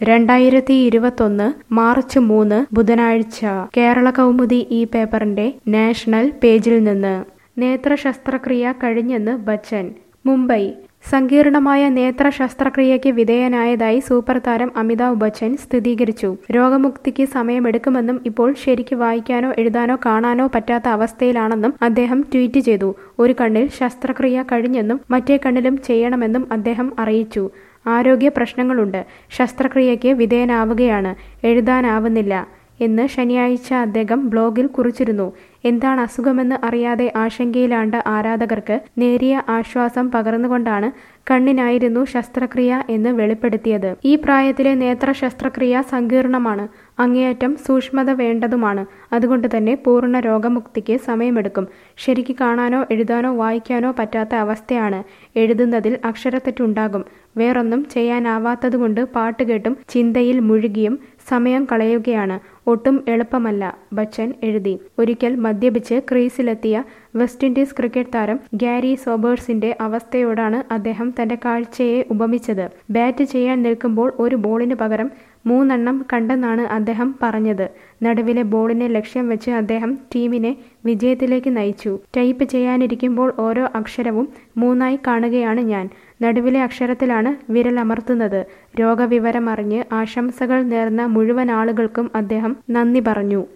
രണ്ടായിരത്തി ഇരുപത്തൊന്ന് മാർച്ച് മൂന്ന് ബുധനാഴ്ച കേരള കൗമുദി ഈ പേപ്പറിന്റെ നാഷണൽ പേജിൽ നിന്ന് നേത്ര ശസ്ത്രക്രിയ കഴിഞ്ഞെന്ന് ബച്ചൻ മുംബൈ സങ്കീർണമായ നേത്ര ശസ്ത്രക്രിയയ്ക്ക് വിധേയനായതായി സൂപ്പർ താരം അമിതാഭ് ബച്ചൻ സ്ഥിരീകരിച്ചു രോഗമുക്തിക്ക് സമയമെടുക്കുമെന്നും ഇപ്പോൾ ശരിക്ക് വായിക്കാനോ എഴുതാനോ കാണാനോ പറ്റാത്ത അവസ്ഥയിലാണെന്നും അദ്ദേഹം ട്വീറ്റ് ചെയ്തു ഒരു കണ്ണിൽ ശസ്ത്രക്രിയ കഴിഞ്ഞെന്നും മറ്റേ കണ്ണിലും ചെയ്യണമെന്നും അദ്ദേഹം അറിയിച്ചു ആരോഗ്യ പ്രശ്നങ്ങളുണ്ട് ശസ്ത്രക്രിയയ്ക്ക് വിധേയനാവുകയാണ് എഴുതാനാവുന്നില്ല എന്ന് ശനിയാഴ്ച അദ്ദേഹം ബ്ലോഗിൽ കുറിച്ചിരുന്നു എന്താണ് അസുഖമെന്ന് അറിയാതെ ആശങ്കയിലാണ്ട ആരാധകർക്ക് നേരിയ ആശ്വാസം പകർന്നുകൊണ്ടാണ് കണ്ണിനായിരുന്നു ശസ്ത്രക്രിയ എന്ന് വെളിപ്പെടുത്തിയത് ഈ പ്രായത്തിലെ നേത്ര ശസ്ത്രക്രിയ സങ്കീർണമാണ് അങ്ങേയറ്റം സൂക്ഷ്മത വേണ്ടതുമാണ് അതുകൊണ്ട് തന്നെ പൂർണ്ണ രോഗമുക്തിക്ക് സമയമെടുക്കും ശരിക്ക് കാണാനോ എഴുതാനോ വായിക്കാനോ പറ്റാത്ത അവസ്ഥയാണ് എഴുതുന്നതിൽ അക്ഷരത്തെറ്റുണ്ടാകും വേറൊന്നും ചെയ്യാനാവാത്തതുകൊണ്ട് പാട്ട് കേട്ടും ചിന്തയിൽ മുഴുകിയും സമയം കളയുകയാണ് ഒട്ടും എളുപ്പമല്ല ബച്ചൻ എഴുതി ഒരിക്കൽ മദ്യപിച്ച് ക്രീസിലെത്തിയ വെസ്റ്റ് ഇൻഡീസ് ക്രിക്കറ്റ് താരം ഗാരി സോബേഴ്സിന്റെ അവസ്ഥയോടാണ് അദ്ദേഹം തന്റെ കാഴ്ചയെ ഉപമിച്ചത് ബാറ്റ് ചെയ്യാൻ നിൽക്കുമ്പോൾ ഒരു ബോളിന് പകരം മൂന്നെണ്ണം കണ്ടെന്നാണ് അദ്ദേഹം പറഞ്ഞത് നടുവിലെ ബോളിനെ ലക്ഷ്യം വെച്ച് അദ്ദേഹം ടീമിനെ വിജയത്തിലേക്ക് നയിച്ചു ടൈപ്പ് ചെയ്യാനിരിക്കുമ്പോൾ ഓരോ അക്ഷരവും മൂന്നായി കാണുകയാണ് ഞാൻ നടുവിലെ അക്ഷരത്തിലാണ് വിരലമർത്തുന്നത് രോഗവിവരമറിഞ്ഞ് ആശംസകൾ നേർന്ന മുഴുവൻ ആളുകൾക്കും അദ്ദേഹം നന്ദി പറഞ്ഞു